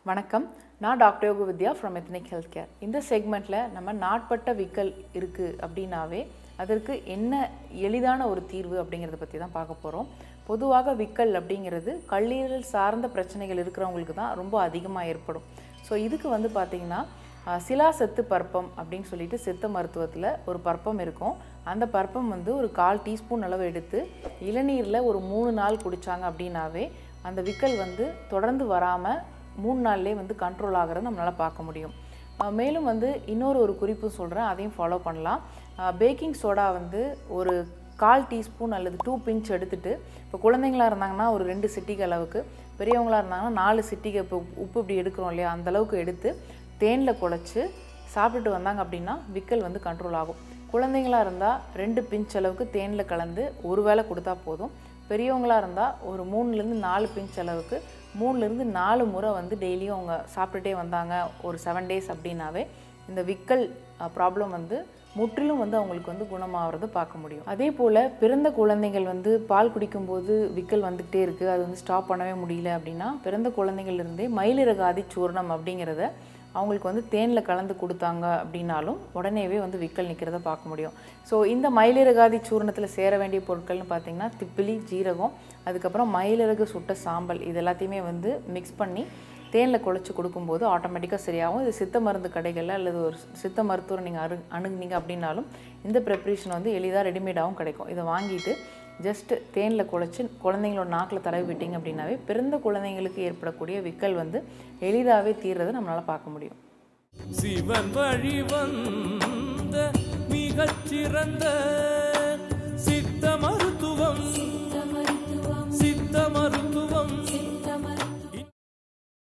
வணக்கம் நான் doctor Yoga Vidya from ethnic health care இந்த செக்மெண்ட்டில் நம்ம நாட்பட்ட விக்கல் இருக்குது அப்படின்னாவே அதற்கு என்ன எளிதான ஒரு தீர்வு அப்படிங்கிறத பற்றி தான் பார்க்க போகிறோம் பொதுவாக விக்கல் அப்படிங்கிறது கல்லீரல் சார்ந்த பிரச்சனைகள் இருக்கிறவங்களுக்கு தான் ரொம்ப அதிகமாக ஏற்படும் ஸோ இதுக்கு வந்து பார்த்திங்கன்னா அஹ், சிலா செத்து பற்பம் அப்படின்னு சொல்லிட்டு சித்த மருத்துவத்தில் ஒரு பற்பம் இருக்கும் அந்த பற்பம் வந்து ஒரு கால் டீஸ்பூன் அளவு எடுத்து இளநீரில் ஒரு மூணு நாள் குடித்தாங்க அப்படின்னாவே அந்த விக்கல் வந்து தொடர்ந்து வராமல் மூணு நாள்லேயே வந்து கண்ட்ரோல் ஆகிறத நம்மளால் பார்க்க முடியும் அஹ் மேலும் வந்து இன்னொரு ஒரு குறிப்பு சொல்கிறேன் அதையும் ஃபாலோ பண்ணலாம் பேக்கிங் சோடா வந்து ஒரு கால் டீஸ்பூன் அல்லது டூ பிஞ்ச் எடுத்துட்டு இப்போ குழந்தைங்களா இருந்தாங்கன்னா ஒரு ரெண்டு சிட்டிகை அளவுக்கு பெரியவங்களா இருந்தாங்கன்னா நாலு சிட்டிகை இப்போ உப்பு இப்படி எடுக்கிறோம் இல்லையா அந்த அளவுக்கு எடுத்து தேனில் குழச்சி சாப்பிட்டுட்டு வந்தாங்க அப்படின்னா விக்கல் வந்து கண்ட்ரோல் ஆகும் குழந்தைங்களா இருந்தால் ரெண்டு பிஞ்ச் அளவுக்கு தேனில் கலந்து ஒரு வேளை கொடுத்தா போதும் பெரியவங்களா இருந்தால் ஒரு மூணுலேருந்து நாலு பிஞ்ச் அளவுக்கு மூணுலேருந்து நாலு முறை வந்து டெய்லியும் அவங்க சாப்பிட்டுட்டே வந்தாங்க ஒரு செவன் டேஸ் அப்படின்னாவே இந்த விக்கல் ப்ராப்ளம் வந்து முற்றிலும் வந்து அவங்களுக்கு வந்து குணமாகிறது பார்க்க முடியும் அதே போல் பிறந்த குழந்தைகள் வந்து பால் குடிக்கும்போது விக்கல் வந்துக்கிட்டே இருக்குது அது வந்து ஸ்டாப் பண்ணவே முடியல அப்படின்னா பிறந்த குழந்தைகள்லேருந்தே மயிலிறகாதி சூர்ணம் அப்படிங்கிறத அவங்களுக்கு வந்து தேனில் கலந்து கொடுத்தாங்க அப்படின்னாலும் உடனேவே வந்து விக்கல் நிற்கிறத பார்க்க முடியும் ஸோ இந்த மயிலிறகாதி சூர்ணத்தில் சேர வேண்டிய பொருட்கள்னு பார்த்தீங்கன்னா திப்பிலி ஜீரகம் அதுக்கப்புறம் மயிலிறகு சுட்ட சாம்பல் இது எல்லாத்தையுமே வந்து மிக்ஸ் பண்ணி தேனில் குழச்சி கொடுக்கும்போது ஆட்டோமேட்டிக்காக சரியாகும் இது சித்த மருந்து கடைகளில் அல்லது ஒரு சித்த மருத்துவரை நீங்கள் அரு அணுகுனீங்க அப்படின்னாலும் இந்த ப்ரிப்ரேஷன் வந்து எளிதாக ரெடிமேடாகவும் கிடைக்கும் இதை வாங்கிட்டு ஜஸ்ட் தேனில் குழச்சி குழந்தைங்களோட நாக்கில் தடவி விட்டீங்க அப்படின்னாவே பிறந்த குழந்தைங்களுக்கு ஏற்படக்கூடிய விக்கல் வந்து எளிதாகவே தீர்றதை நம்மளால் பார்க்க முடியும் சிவன் வழி வந்த மிகச்சிறந்த